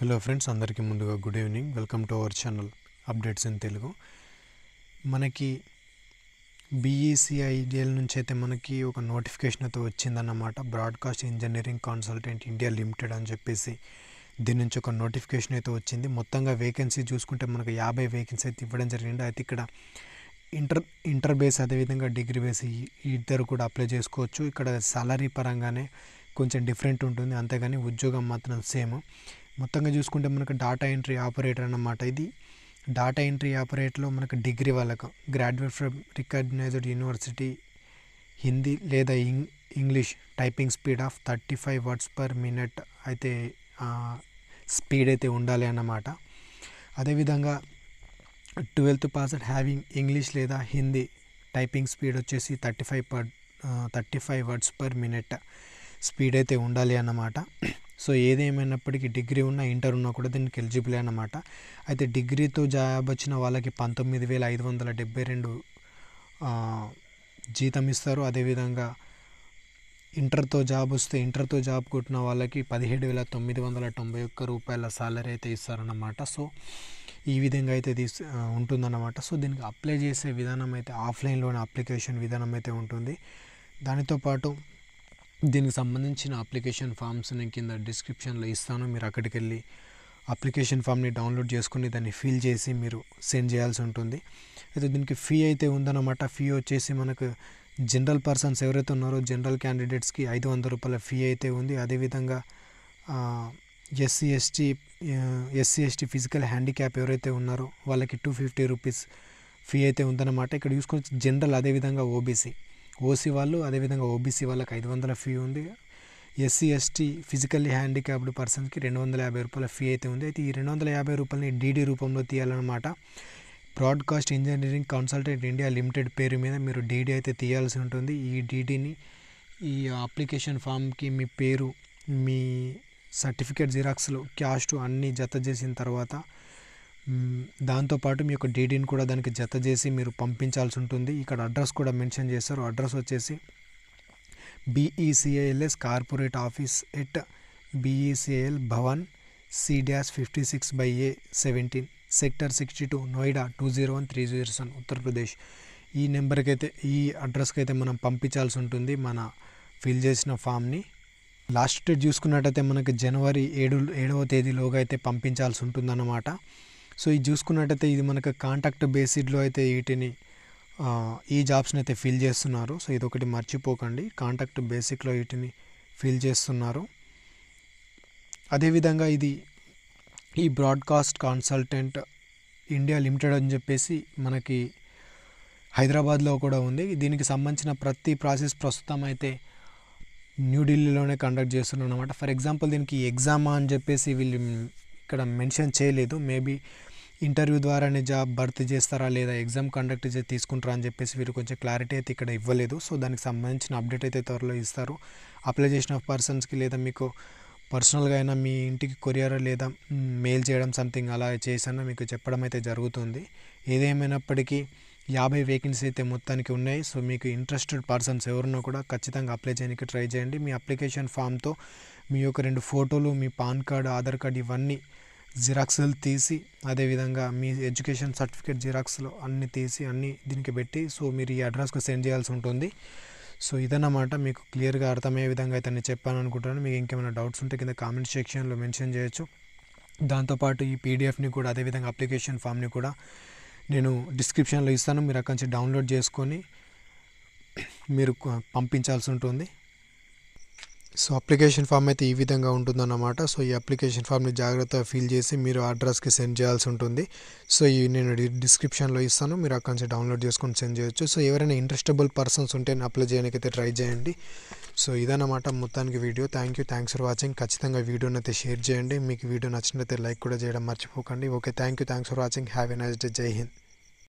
hello friends అందరికీ ముందుగా good evening welcome to our channel updates in Telugu మనకి BECIL నుంచి అయితే మనకి ఒక నోటిఫికేషన్ అయితే వచ్చిందన్నమాట broadcast engineering consultant India limited అని చెప్పేసి దీని నుంచి ఒక నోటిఫికేషన్ అయితే వచ్చింది మొత్తంగా వేకెన్సీ చూసుకుంటే మనకు యాభై వేకెన్సీ అయితే ఇవ్వడం జరిగింది అయితే ఇక్కడ ఇంటర్ ఇంటర్ బేస్ అదేవిధంగా డిగ్రీ బేస్ ఈ- ఈ ఇద్దరు కూడా అప్లై చేసుకోవచ్చు ఇక్కడ సాలరీ పరంగానే కొంచెం డిఫరెంట్ ఉంటుంది అంతేగాని ఉద్యోగం మాత్రం సేమ్ మొత్తంగా చూసుకుంటే మనకు డాటా ఎంట్రీ ఆపరేటర్ అన్నమాట ఇది డాటా ఎంట్రీ ఆపరేటర్లో మనకు డిగ్రీ వాళ్ళకు graduate from recognized university Hindi లేదా ఇంగ్ English typing speed of thirty five words per minute అయితే స్పీడ్ అయితే ఉండాలి అన్నమాట అదేవిధంగా ట్వెల్త్ పాస్ హ్యావింగ్ ఇంగ్లీష్ లేదా హిందీ టైపింగ్ స్పీడ్ వచ్చేసి thirty five per thirty five words per minute speed అయితే ఉండాలి అన్నమాట సో ఏదేమైనప్పటికీ డిగ్రీ ఉన్న ఇంటర్ ఉన్నా కూడా దీనికి ఎలిజిబుల్ అన్నమాట అయితే డిగ్రీతో జాబ్ వచ్చిన వాళ్ళకి పంతొమ్మిది వేల ఐదు వందల డెబ్బై రెండు ఆ, జీతం ఇస్తారు అదేవిధంగా ఇంటర్తో జాబ్ వస్తే ఇంటర్తో జాబ్ కొట్టిన వాళ్ళకి పదిహేడు వేల తొమ్మిది వందల తొంభై ఒక్క రూపాయల సాలరీ అయితే ఇస్తారన్నమాట సో ఈ విధంగా అయితే తీసు ఆ, ఉంటుందన్నమాట సో దీనికి అప్లై చేసే విధానం అయితే ఆఫ్లైన్లోనే అప్లికేషన్ విధానం అయితే ఉంటుంది దానితో పాటు దీనికి సంబంధించిన అప్లికేషన్ ఫామ్స్ నేను కింద డిస్క్రిప్షన్లో ఇస్తాను మీరు అక్కడికి వెళ్ళి అప్లికేషన్ ఫామ్ని డౌన్లోడ్ చేసుకుని దాన్ని ఫిల్ చేసి మీరు సెండ్ చేయాల్సి ఉంటుంది అయితే దీనికి ఫీ అయితే ఉందన్నమాట ఫీ వచ్చేసి మనకు జనరల్ పర్సన్స్ ఎవరైతే ఉన్నారో జనరల్ క్యాండిడేట్స్కి ఐదు వందల రూపాయల ఫీ అయితే ఉంది అదేవిధంగా SC ST SC ST physical handicap ఎవరైతే ఉన్నారో వాళ్ళకి టూ ఫిఫ్టీ రూపీస్ ఫీ అయితే ఉందన్నమాట ఇక్కడ చూసుకోవచ్చు జనరల్ అదేవిధంగా ఓబీసీ ఓసీ వాళ్ళు అదేవిధంగా ఓబీసీ వాళ్ళకి ఐదు వందల ఫీ ఉంది ఎస్సీ ఎస్టీ ఫిజికల్లీ హ్యాండిక్యాప్డ్ పర్సన్స్కి రెండు వందల యాభై రూపాయల ఫీ అయితే ఉంది అయితే ఈ రెండు వందల యాభై రూపాయలని డీడీ రూపంలో తీయాలన్నమాట broadcast engineering consultant India limited పేరు మీద మీరు డీడీ అయితే తీయాల్సి ఉంటుంది ఈ డీడీని ఈ అప్లికేషన్ ఫామ్కి మీ పేరు మీ సర్టిఫికేట్ జిరాక్స్లో క్యాస్ట్ అన్నీ జత చేసిన తర్వాత మ్, దాంతోపాటు మీ యొక్క డీడీని కూడా దానికి జత చేసి మీరు పంపించాల్సి ఉంటుంది ఇక్కడ అడ్రస్ కూడా మెన్షన్ చేస్తారు అడ్రస్ వచ్చేసి BECIL's corporate office at BECIL Bhavan C dash fifty six by A seventeen sector sixty two Noida two zero one three zero seven Uttar Pradesh ఈ నెంబర్కి అయితే ఈ అడ్రస్కి అయితే మనం పంపించాల్సి ఉంటుంది మన ఫిల్ చేసిన ఫామ్ని లాస్ట్ డేట్ చూసుకున్నట్టయితే మనకి జనవరి ఏడు ఏడవ తేదీలోగా అయితే పంపించాల్సి ఉంటుందన్నమాట సో ఇది చూసుకున్నట్టయితే ఇది మనకు కాంటాక్ట్ బేసిడ్లో అయితే వీటిని ఆ, ఈ జాబ్స్ని అయితే ఫిల్ చేస్తున్నారు సో ఇది ఒకటి మర్చిపోకండి కాంటాక్ట్ బేసిక్లో వీటిని ఫిల్ చేస్తున్నారు అదేవిధంగా ఇది ఈ బ్రాడ్కాస్ట్ కన్సల్టెంట్ ఇండియా లిమిటెడ్ అని చెప్పేసి మనకి హైదరాబాద్లో కూడా ఉంది దీనికి సంబంధించిన ప్రతి ప్రాసెస్ ప్రస్తుతం అయితే న్యూఢిల్లీలోనే కండక్ట్ చేస్తున్నాం అనమాట ఫర్ ఎగ్జాంపుల్ దీనికి ఎగ్జామా అని చెప్పేసి వీళ్ళు ఇక్కడ మెన్షన్ చేయలేదు మేబీ ఇంటర్వ్యూ ద్వారానే జాబ్ భర్తీ చేస్తారా లేదా ఎగ్జామ్ కండక్ట్ చేసి తీసుకుంటారా అని చెప్పేసి వీరు కొంచెం క్లారిటీ అయితే ఇక్కడ ఇవ్వలేదు సో దానికి సంబంధించిన అప్డేట్ అయితే త్వరలో ఇస్తారు అప్లై చేసిన పర్సన్స్కి లేదా మీకు పర్సనల్గా అయినా మీ ఇంటికి కొరియర్ లేదా మెయిల్ చేయడం సంథింగ్ అలా చేసినా మీకు చెప్పడం అయితే జరుగుతుంది ఏదేమైనప్పటికీ యాభై వేకెన్సీ అయితే మొత్తానికి ఉన్నాయి సో మీకు ఇంట్రెస్టెడ్ పర్సన్స్ ఎవరున్నా కూడా ఖచ్చితంగా అప్లై చేయడానికి ట్రై చేయండి మీ అప్లికేషన్ ఫామ్తో మీ యొక్క రెండు ఫోటోలు మీ పాన్ కార్డు ఆధార్ కార్డు ఇవన్నీ జిరాక్స్లు తీసి అదేవిధంగా మీ ఎడ్యుకేషన్ సర్టిఫికేట్ జిరాక్స్లో అన్ని తీసి అన్ని దీనికి పెట్టి సో మీరు ఈ అడ్రస్కి సెండ్ చేయాల్సి ఉంటుంది సో ఇదన్నమాట మీకు క్లియర్గా అర్థమయ్యే విధంగా అయితే నేను చెప్పాను అనుకుంటున్నాను మీకు ఇంకేమైనా డౌట్స్ ఉంటే కింద కామెంట్ సెక్షన్లో మెన్షన్ చేయొచ్చు దాంతోపాటు ఈ పీడిఎఫ్ని కూడా అదేవిధంగా అప్లికేషన్ ఫామ్ని కూడా నేను డిస్క్రిప్షన్లో ఇస్తాను మీరు అక్కడి నుంచి డౌన్లోడ్ చేసుకొని మీరు కొ- పంపించాల్సి ఉంటుంది సో అప్లికేషన్ ఫామ్ అయితే ఈ విధంగా ఉంటుందన్నమాట సో ఈ అప్లికేషన్ ఫామ్ని జాగ్రత్తగా ఫిల్ చేసి మీరు అడ్రస్కి సెండ్ చేయాల్సి ఉంటుంది సో ఈ నేను డి- డిస్క్రిప్షన్లో ఇస్తాను మీరు అక్కడి నుంచి డౌన్లోడ్ చేసుకొని సెండ్ చేయొచ్చు సో ఎవరైనా ఇంట్రెస్టబుల్ పర్సన్స్ ఉంటే అప్లై చేయడానికి అయితే ట్రై చేయండి సో ఇదన్నమాట మొత్తానికి video thank you thanks for watching ఖచ్చితంగా వీడియోని అయితే షేర్ చేయండి మీకు వీడియో నచ్చినట్లయితే లైక్ కూడా చేయడం మర్చిపోకండి okay thank you thanks for watching have a nice day జై హింద్